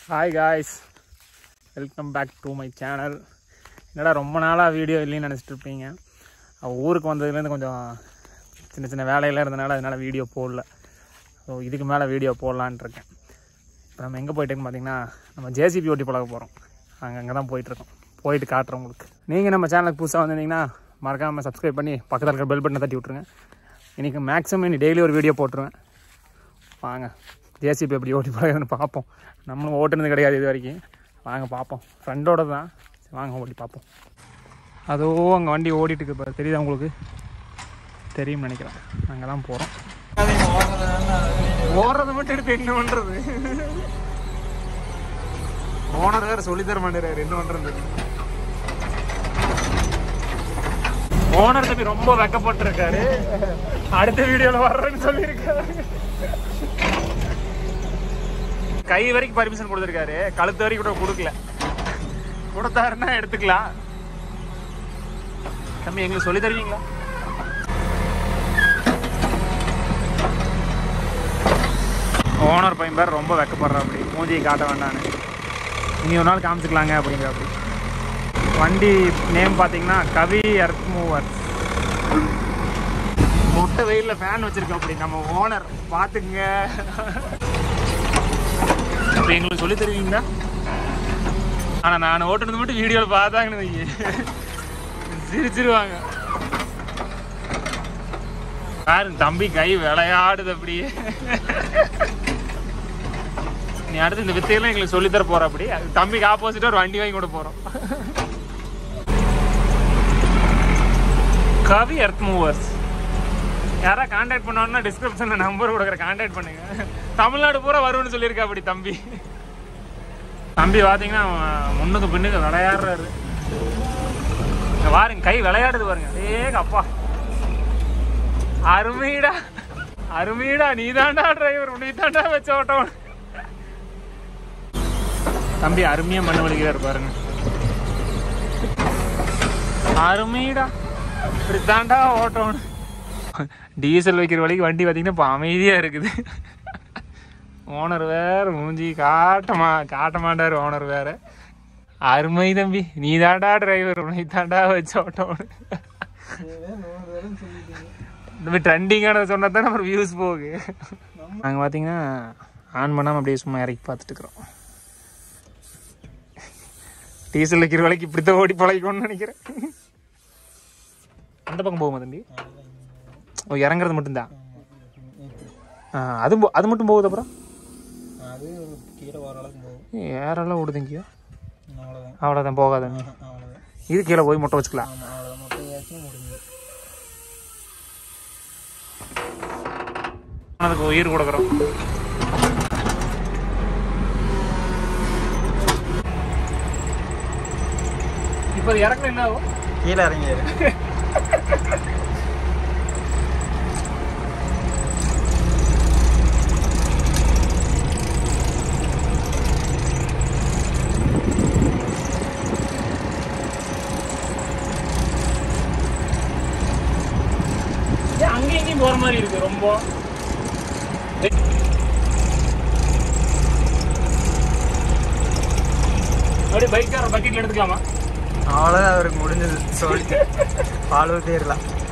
hi guys welcome back to my channel என்னடா ரொம்ப நாளாக வீடியோ இல்லைன்னு நினச்சிட்டு இருப்பீங்க அவ ஊருக்கு வந்ததுலேருந்து கொஞ்சம் சின்ன சின்ன வேலையெல்லாம் இருந்தனால அதனால் வீடியோ போடல ஸோ இதுக்கு மேலே வீடியோ போடலான்ட்டு இருக்கேன் இப்போ நம்ம எங்கே போயிட்டுருக்கோம் பார்த்தீங்கன்னா நம்ம ஜேசிபி ஓட்டி பழக போகிறோம் அங்கே அங்கே தான் போயிட்டுருக்கோம் போயிட்டு காட்டுறோம் உங்களுக்கு நீங்கள் நம்ம சேனலுக்கு புதுசாக வந்திருந்தீங்கன்னா மறக்காமல் சப்ஸ்கிரைப் பண்ணி பக்கத்தில் இருக்கிற பெல் பட்டனை தட்டி விட்ருங்க இன்றைக்கி மேக்ஸிமம் இன்னி டெய்லி ஒரு வீடியோ போட்டுருவேன் வாங்க ஜேசிபி எப்படி ஓட்டி பழகுதுன்னு பார்ப்போம் நம்மளும் ஓட்டுனது கிடையாது இது வரைக்கும் வாங்க பார்ப்போம் ஃப்ரெண்டோட தான் சரி, வாங்க ஓட்டி பார்ப்போம் அதோ அங்கே வண்டி ஓடிட்டு இருக்கு பாரு தெரியுதா உங்களுக்கு தெரியும் நினைக்கிறேன் அங்கே தான் போகிறோம் ஓடுறது மட்டும் எடுத்து என்ன பண்ணுறது ஓனர் வேறு சொல்லித்தர மாட்டேறாரு என்ன பண்ணுறது ஓனர் தம்பி ரொம்ப வெக்கப்பட்டிருக்காரு அடுத்த வீடியோல வர்றேன்னு சொல்லியிருக்காரு கை வரைக்கும் பர்மிஷன் கொடுத்துருக்காரு கழுத்து வரைக்கும் கூட கொடுக்கல கொடுத்தாருன்னா எடுத்துக்கலாம் தம்பி எங்களுக்கு சொல்லி தருவீங்களா ஓனர் பையன் பேர் ரொம்ப வெக்கப்படுற அப்படி மூஞ்சியை காட்ட வேண்டான்னு இனி ஒரு நாள் காமிச்சுக்கலாங்க அப்படிங்கிற அப்படி வண்டி நேம் பார்த்தீங்கன்னா கவி எர்த் மூவர் மொட்டை வெயிலில் ஃபேன் வச்சிருக்கோம் அப்படி நம்ம ஓனர் பார்த்துக்குங்க இப்போ எங்களுக்கு சொல்லி தருவீங்களா ஆனால் நான் ஓட்டுனது மட்டும் வீடியோவில் பார்த்தாங்கன்னு வைங்க சிரிச்சிருவாங்க பாருங்க தம்பி கை விளையாடுது அப்படியே நீ அடுத்து இந்த வித்தையெல்லாம் எங்களுக்கு சொல்லித்தர போற அப்படி அது தம்பிக்கு ஆப்போசிட்டா ஒரு வண்டி வாங்கி கூட போறோம் கவி எர்த் மூவர்ஸ் யாரா காண்டாக்ட் பண்ணோம்னா டிஸ்கிரிப்ஷன்ல நம்பர் கொடுக்குற காண்டாக்ட் பண்ணுங்க தமிழ்நாடு பூரா வரும்னு சொல்லியிருக்கா அப்படி தம்பி தம்பி பாத்தீங்கன்னா அவன் முன்னுக்கு பின்னுக்கு விளையாடுறாரு இங்க பாருங்க கை விளையாடுது பாருங்க ஏ அப்பா அருமைடா அருமைடா நீ தாண்டா டிரைவர் நீ தாண்டா வச்ச ஓட்டம் தம்பி அருமையா மண்ணு வலிக்கிறாரு பாருங்க அருமைடா இப்படி தாண்டா ஓட்டம் டீசல் வைக்கிற வழிக்கு வண்டி பார்த்தீங்கன்னா இப்போ அமைதியா இருக்குது ஓனர் வேற மூஞ்சி காட்டமா காட்ட மாட்டாரு ஓனர் வேற அருமை தம்பி நீ தாண்டா டிரைவர் உன்னை தாண்டா வச்ச ஓட்டம் இந்த மாதிரி ட்ரெண்டிங்கானது சொன்னா தான் நம்ம வியூஸ் போகுது நாங்கள் பார்த்தீங்கன்னா ஆன் பண்ணாமல் அப்படியே சும்மா இறக்கி பார்த்துட்டு இருக்கிறோம் டீசல் வைக்கிற வேலைக்கு இப்படி தான் ஓடி பழகிக்கணும்னு நினைக்கிறேன் அந்த பக்கம் போகுமா தம்பி ஓ இறங்குறது மட்டும்தான் ஆ, அது போ- அது மட்டும் போகுது அப்புறம் அது கீழே வர அளவுக்கு போகும் ஏரெல்லாம் ஓடுதுங்கயோ அவ்வளோதான் அவ்வளோதான் போகாது அவ்வளோதான் இது கீழே போய் முட்டை வச்சுக்கலாம் ஆமாம் அவ்வளோதான் மொத்தம் ஏச்சும் முடிஞ்சு அதுக்கு உயிர் கொடுக்குறோம் இப்போ அது இறக்குல என்ன ஆகும் கீழே இறங்கிடு ஏன் அங்கேயும் இங்கேயும் போற மாதிரி இருக்கு ரொம்ப அப்படியே பைக்கார பக்கெட்ல எடுத்துக்கலாமா அவ்வளோதான் அவருக்கு முடிஞ்சது சொல்லிட்டு பால் ஊற்றிடலாம்